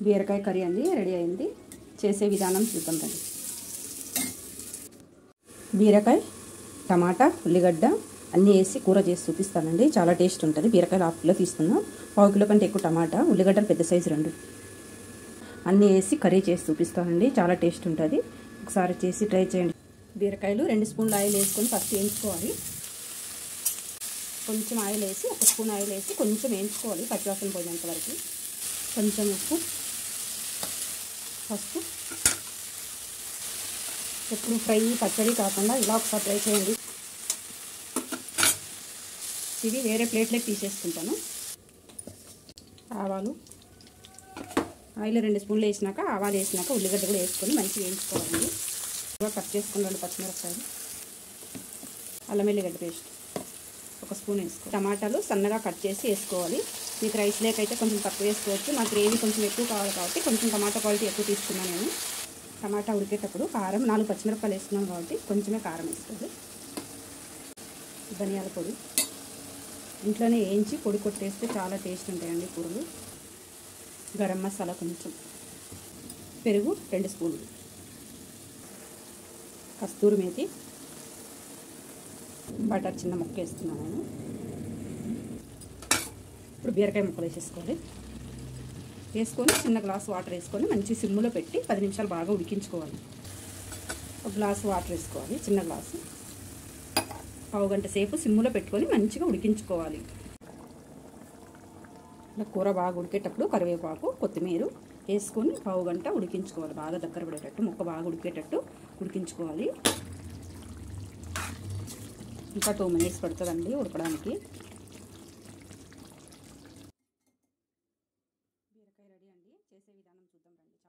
బీరకాయ కర్రీ అండి రెడీ అయింది చేసే విధానం చూద్దాం రండి బీరకాయ టమాటా ఉల్లిగడ్డ అన్నీ వేసి కూర చేసి చూపిస్తానండి చాలా టేస్ట్ ఉంటుంది బీరకాయలు హాఫ్ కిలో తీసుకున్నాం పావు కిలో కంటే ఎక్కువ టమాటా ఉల్లిగడ్డలు పెద్ద సైజు రెండు అన్నీ వేసి కర్రీ చేసి చూపిస్తానండి చాలా టేస్ట్ ఉంటుంది ఒకసారి చేసి ట్రై చేయండి బీరకాయలు రెండు స్పూన్లు ఆయిల్ వేసుకొని ఫస్ట్ వేయించుకోవాలి కొంచెం ఆయిల్ వేసి ఒక స్పూన్ ఆయిల్ వేసి కొంచెం వేయించుకోవాలి పచ్చివాసన పోయేంత వరకు కొంచెం ఉప్పు పసుపు ఎప్పుడు ఫ్రై పచ్చడి కాకుండా ఇలా ఒకసారి ట్రై చేయండి ఇవి వేరే ప్లేట్లోకి తీసేసుకుంటాను ఆవాలు ఆయిల్ రెండు స్పూన్లు వేసినాక ఆవాలు వేసినాక ఉల్లిగడ్డ కూడా వేసుకొని మంచిగా వేయించుకోవాలండి బాగా కట్ చేసుకుని రెండు పచ్చిమిరపకాయలు అల్లం వెల్లిగడ్డ పేస్ట్ ఒక స్పూన్ వేసుకో టమాటాలు సన్నగా కట్ చేసి వేసుకోవాలి మీకు రైస్ లేకైతే కొంచెం తక్కువ వేసుకోవచ్చు నాకు గ్రేవీ కొంచెం ఎక్కువ కావాలి కాబట్టి కొంచెం టమాటా క్వాలిటీ ఎక్కువ తీసుకున్నాను నేను టమాటా ఉడికేటప్పుడు కారం నాలుగు పచ్చిమిరపకాయలు వేసుకున్నాను కాబట్టి కొంచెమే కారం వేసుకోవాలి ధనియాల పొడి ఇంట్లోనే వేయించి పొడి కొట్టేస్తే చాలా టేస్ట్ ఉంటాయండి కూరలు గరం మసాలా కొంచెం పెరుగు రెండు స్పూన్లు కస్తూరి మేతి బటర్ చిన్న ముక్క వేస్తున్నాను నేను ఇప్పుడు బీరకాయ ముక్కలు వేసేసుకోవాలి వేసుకొని చిన్న గ్లాస్ వాటర్ వేసుకొని మంచి సిమ్ములో పెట్టి పది నిమిషాలు బాగా ఉడికించుకోవాలి ఒక గ్లాస్ వాటర్ వేసుకోవాలి చిన్న గ్లాసు పావు గంట సేపు సిమ్ములో పెట్టుకొని మంచిగా ఉడికించుకోవాలి ఇలా కూర బాగా ఉడికేటప్పుడు కరివేపాకు కొత్తిమీర వేసుకొని పావు గంట ఉడికించుకోవాలి బాగా దగ్గర పడేటట్టు ముక్క బాగా ఉడికేటట్టు ఉడికించుకోవాలి ఇంకా టూ మినిట్స్ పడుతుందండి ఉడకడానికి బీరకాయ రెడీ అండి చేసే విధానం చూద్దాం రండి